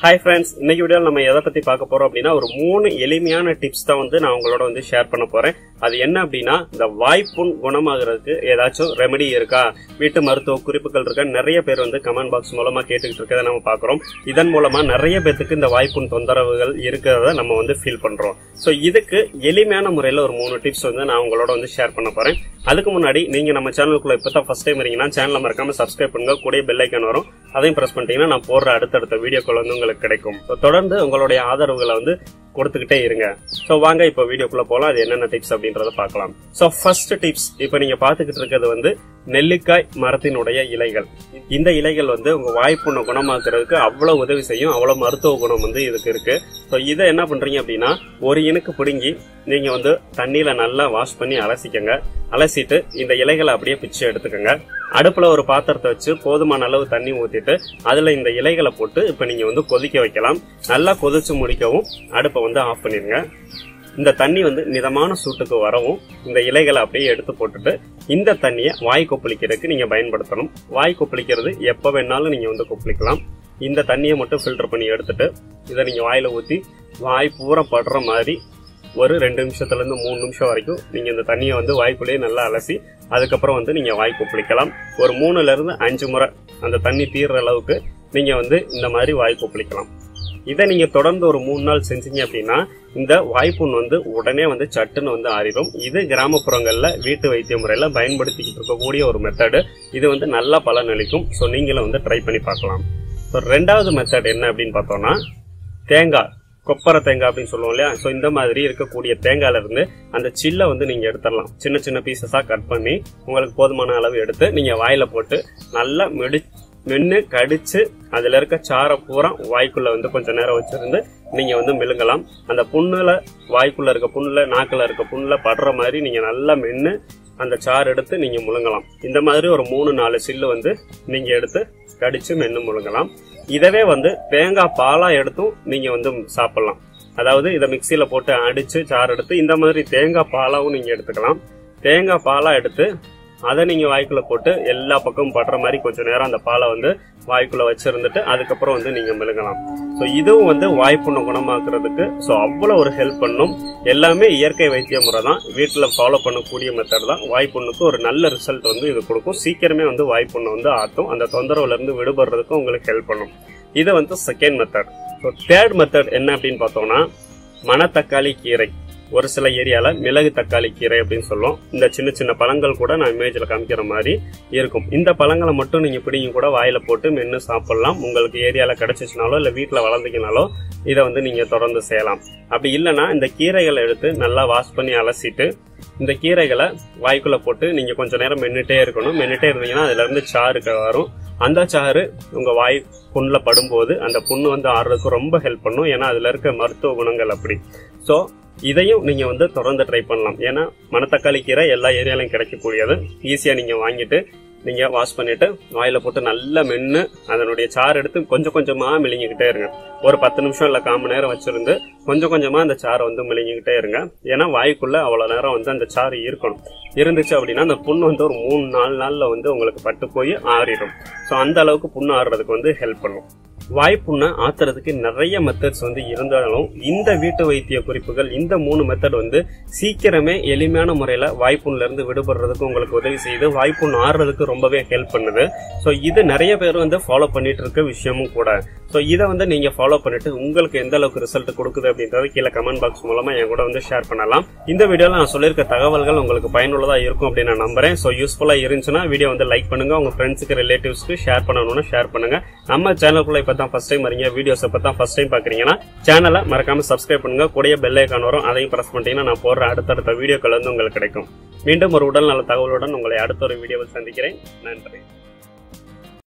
hi friends இன்னைக்கு வீடியோவில் நம்ம எதை பத்தி பார்க்க போறோம் அப்படின்னா ஒரு மூணு எளிமையான டிப்ஸ் தான் வந்து நான் உங்களோட வந்து ஷேர் பண்ண போறேன் அது என்ன அப்படின்னா இந்த வாய்ப்புண் குணமாகிறதுக்கு ஏதாச்சும் ரெமெடி இருக்கா வீட்டு மருத்துவ குறிப்புகள் இருக்கா நிறைய பேர் வந்து கமெண்ட் பாக்ஸ் மூலமா கேட்டுக்கிட்டு இருக்கதை நம்ம பார்க்குறோம் இதன் மூலமா நிறைய பேத்துக்கு இந்த வாய்ப்புண் தொந்தரவுகள் இருக்கிறத நம்ம வந்து ஃபீல் பண்றோம் ஸோ இதுக்கு எளிமையான முறையில் ஒரு மூணு டிப்ஸ் வந்து நான் உங்களோட வந்து ஷேர் பண்ண போறேன் அதுக்கு முன்னாடி நீங்க நம்ம சேனலுக்குள்ள இப்போ தான் ஃபர்ஸ்ட் டைம் வரீங்கன்னா சேனலை மறக்காம சப்ஸ்கிரைப் பண்ணுங்க கூட பெல் ஐக்கான் வரும் அதையும் பிரஸ் பண்ணிட்டீங்கன்னா நான் போடுற அடுத்தடுத்த வீடியோக்கள் வந்து உங்களுக்கு கிடைக்கும் So, தொடர்ந்து உங்களுடைய ஆதரவுகளை வந்து கொடுத்துக்கிட்டே இருங்க ஸோ வாங்க இப்போ வீடியோக்குள்ள போகலாம் அது என்னென்ன டிப்ஸ் அப்படின்றத பார்க்கலாம் ஸோ ஃபர்ஸ்ட் டிப்ஸ் இப்போ நீங்க பார்த்துக்கிட்டு இருக்கிறது வந்து நெல்லிக்காய் மரத்தினுடைய இலைகள் இந்த இலைகள் வந்து உங்க வாய்ப்புண்ணை குணமாக்குறதுக்கு அவ்வளவு உதவி செய்யும் அவ்வளவு மருத்துவ குணம் வந்து இதுக்கு இருக்கு ஸோ இதை என்ன பண்றீங்க அப்படின்னா ஒரு இனுக்கு பிடுங்கி நீங்க வந்து தண்ணியில நல்லா வாஷ் பண்ணி அலசிக்கங்க அலசிட்டு இந்த இலைகளை அப்படியே பிச்சு எடுத்துக்கோங்க அடுப்புல ஒரு பாத்திரத்தை வச்சு போதுமான அளவு தண்ணி ஊத்திட்டு அதுல இந்த இலைகளை போட்டு இப்ப நீங்க வந்து கொதிக்க வைக்கலாம் நல்லா கொதிச்சு முடிக்கவும் அடுப்பை வந்து ஆஃப் பண்ணிருங்க இந்த தண்ணி வந்து மிதமான சூட்டுக்கு வரவும் இந்த இலைகளை அப்படியே எடுத்து போட்டுட்டு இந்த தண்ணியை வாய் கொப்பளிக்கிறதுக்கு நீங்க பயன்படுத்தணும் வாய் கொப்பளிக்கிறது எப்ப வேணாலும் நீங்க வந்து கொப்பளிக்கலாம் இந்த தண்ணியை மட்டும் ஃபில்டர் பண்ணி எடுத்துட்டு இதை நீங்க வாயில ஊத்தி வாய் பூரா படுற மாதிரி ஒரு ரெண்டு நிமிஷத்துல இருந்து மூணு நிமிஷம் வரைக்கும் நீங்க இந்த தண்ணியை வந்து வாய்க்குள்ளேயே நல்லா அலசி அதுக்கப்புறம் வந்து நீங்க வாய் கொப்பளிக்கலாம் ஒரு மூணுல இருந்து அஞ்சு முறை அந்த தண்ணி தீர்ற அளவுக்கு நீங்க வந்து இந்த மாதிரி வாய் கொப்பளிக்கலாம் இதை நீங்க தொடர்ந்து ஒரு மூணு நாள் செஞ்சீங்க அப்படின்னா இந்த வாய்ப்புண் வந்து உடனே வந்து சட்டுன்னு வந்து ஆறிடும் இது கிராமப்புறங்கள்ல வீட்டு வைத்திய முறையில பயன்படுத்திக்கிட்டு இருக்கக்கூடிய ஒரு மெத்தடு இது வந்து நல்லா பலன் அளிக்கும் ஸோ நீங்களும் வந்து ட்ரை பண்ணி பார்க்கலாம் ஸோ ரெண்டாவது மெத்தட் என்ன அப்படின்னு பார்த்தோம்னா தேங்காய் கொப்பரை தேங்காய் அப்படின்னு சொல்லுவோம் இல்லையா ஸோ இந்த மாதிரி இருக்கக்கூடிய தேங்காயில இருந்து அந்த சில்லை வந்து நீங்க எடுத்துடலாம் சின்ன சின்ன பீசஸா கட் பண்ணி உங்களுக்கு போதுமான அளவு எடுத்து நீங்க வாயில போட்டு நல்லா மெடி மென்னு கடிச்சு அதுல இருக்க சாரை பூரா வாய்க்குள்ள வந்து கொஞ்ச நேரம் வச்சிருந்து நீங்க வந்து மெழுங்கலாம் அந்த புண்ணுல வாய்க்குள்ள இருக்க புண்ணுல நாக்குல இருக்க புண்ணுல படுற மாதிரி நீங்க நல்லா மென்னு அந்த சாறு எடுத்து நீங்க முழுங்கலாம் இந்த மாதிரி ஒரு மூணு நாலு சில்லு வந்து நீங்க எடுத்து கடிச்சு மென்னு முழுங்கலாம் இதவே வந்து தேங்காய் பாலா எடுத்தும் நீங்க வந்து சாப்பிடலாம் அதாவது இதை மிக்சியில போட்டு அடிச்சு சாறு எடுத்து இந்த மாதிரி தேங்காய் பாலாவும் நீங்க எடுத்துக்கலாம் தேங்காய் பாலா எடுத்து அதை நீங்க வாய்க்குள்ள போட்டு எல்லா பக்கமும் படுற மாதிரி கொஞ்ச நேரம் அந்த பாலை வந்து வாய்க்குள்ள வச்சிருந்துட்டு அதுக்கப்புறம் வந்து நீங்க மெழுகலாம் ஸோ இதுவும் வந்து வாய்ப்புண்ணை குணமாக்குறதுக்கு ஸோ அவ்வளோ ஒரு ஹெல்ப் பண்ணும் எல்லாமே இயற்கை வைத்திய முறை தான் வீட்டில் ஃபாலோ பண்ணக்கூடிய மெத்தட் தான் வாய்ப்புண்ணுக்கு ஒரு நல்ல ரிசல்ட் வந்து இது கொடுக்கும் சீக்கிரமே வந்து வாய்ப்புண்ணை வந்து ஆட்டும் அந்த தொந்தரவுல இருந்து விடுபடுறதுக்கு உங்களுக்கு ஹெல்ப் பண்ணும் இது வந்து second method so third method என்ன அப்படின்னு பார்த்தோம்னா மணத்தக்காளி கீரை ஒரு சில ஏரியால மிளகு தக்காளி கீரை அப்படின்னு சொல்லுவோம் இந்த சின்ன சின்ன பழங்கள் கூட நான் இமேஜ்ல காமிக்கிற மாதிரி இருக்கும் இந்த பழங்களை மட்டும் நீங்க பிடிங்க கூட வாயில போட்டு மென்னு சாப்பிடலாம் உங்களுக்கு ஏரியால கிடைச்சிச்சுனாலோ இல்ல வீட்டுல வளர்ந்தீங்கனாலோ இதை வந்து நீங்க தொடர்ந்து செய்யலாம் அப்படி இல்லைன்னா இந்த கீரைகளை எடுத்து நல்லா வாஷ் பண்ணி அலசிட்டு இந்த கீரைகளை வாய்க்குள்ள போட்டு நீங்க கொஞ்ச நேரம் மென்னுட்டே இருக்கணும் மென்னுட்டே இருந்தீங்கன்னா அதுல இருந்து சாறு க- வரும் அந்த சாறு உங்க வாய் புண்ணுல படும்போது அந்த புண்ணு வந்து ஆறுறதுக்கு ரொம்ப ஹெல்ப் பண்ணும் ஏன்னா அதுல இருக்க மருத்துவ குணங்கள் அப்படி ஸோ இதையும் நீங்க வந்து தொடர்ந்து ட்ரை பண்ணலாம் ஏன்னா மணத்தக்காளி கீரை எல்லா ஏரியாலையும் கிடைக்கக்கூடியது ஈஸியா நீங்க வாங்கிட்டு நீங்க வாஷ் பண்ணிட்டு வாயில போட்டு நல்லா மென்னு அதனுடைய சாறு எடுத்து கொஞ்சம் கொஞ்சமா மெலிங்கிக்கிட்டே இருங்க ஒரு பத்து நிமிஷம் இல்ல கால் மணி நேரம் வச்சிருந்து கொஞ்சம் கொஞ்சமா அந்த சாறை வந்து மெலிங்கிக்கிட்டே இருங்க ஏன்னா வாய்க்குள்ள அவ்வளவு நேரம் வந்து அந்த சாறு இருக்கணும் இருந்துச்சு அப்படின்னா அந்த புண்ணு வந்து ஒரு மூணு நாலு நாள்ல வந்து உங்களுக்கு பட்டு போய் ஆறிடும் ஸோ அந்த அளவுக்கு புண்ணு ஆறுறதுக்கு வந்து ஹெல்ப் பண்ணும் வாய்ப்புண்ணை ஆத்துறதுக்கு நிறைய மெத்தட்ஸ் வந்து இருந்தாலும் இந்த வீட்டு வைத்திய குறிப்புகள் இந்த மூணு மெத்தட் வந்து சீக்கிரமே எளிமையான முறையில வாய்ப்புண்ணுல இருந்து விடுபடுறதுக்கு உங்களுக்கு உதவி செய்து வாய்ப்புண் ஆறுறதுக்கு ரொம்பவே ஹெல்ப் பண்ணுது ஸோ இது நிறைய பேர் வந்து ஃபாலோ பண்ணிட்டு இருக்க விஷயமும் கூட ஸோ இதை வந்து நீங்க ஃபாலோ பண்ணிட்டு உங்களுக்கு எந்த அளவுக்கு ரிசல்ட் கொடுக்குது அப்படின்றத கீழே கமெண்ட் பாக்ஸ் மூலமா என் கூட வந்து ஷேர் பண்ணலாம் இந்த வீடியோல நான் சொல்லியிருக்க தகவல்கள் உங்களுக்கு பயனுள்ளதா இருக்கும் அப்படின்னு நான் நம்புறேன் ஸோ யூஸ்ஃபுல்லா இருந்துச்சுன்னா வீடியோ வந்து லைக் பண்ணுங்க உங்க ஃப்ரெண்ட்ஸுக்கு ரிலேட்டிவ்ஸ்க்கு ஷேர் பண்ணணும்னா ஷேர் பண்ணுங்க நம்ம சேனலுக்குள்ள இப்போ தான் ஃபர்ஸ்ட் டைம் வரீங்க வீடியோஸ் இப்போ தான் ஃபர்ஸ்ட் டைம் பாக்குறீங்கன்னா சேனலை மறக்காம சப்ஸ்கிரைப் பண்ணுங்க கூடிய பெல் ஐக்கான் வரும் அதையும் பிரஸ் பண்ணிட்டீங்கன்னா நான் போடுற அடுத்தடுத்த வீடியோக்கள் வந்து உங்களுக்கு கிடைக்கும் மீண்டும் ஒரு உடல் நல தகவலுடன் உங்களை அடுத்த ஒரு வீடியோவில் சந்திக்கிறேன் நன்றி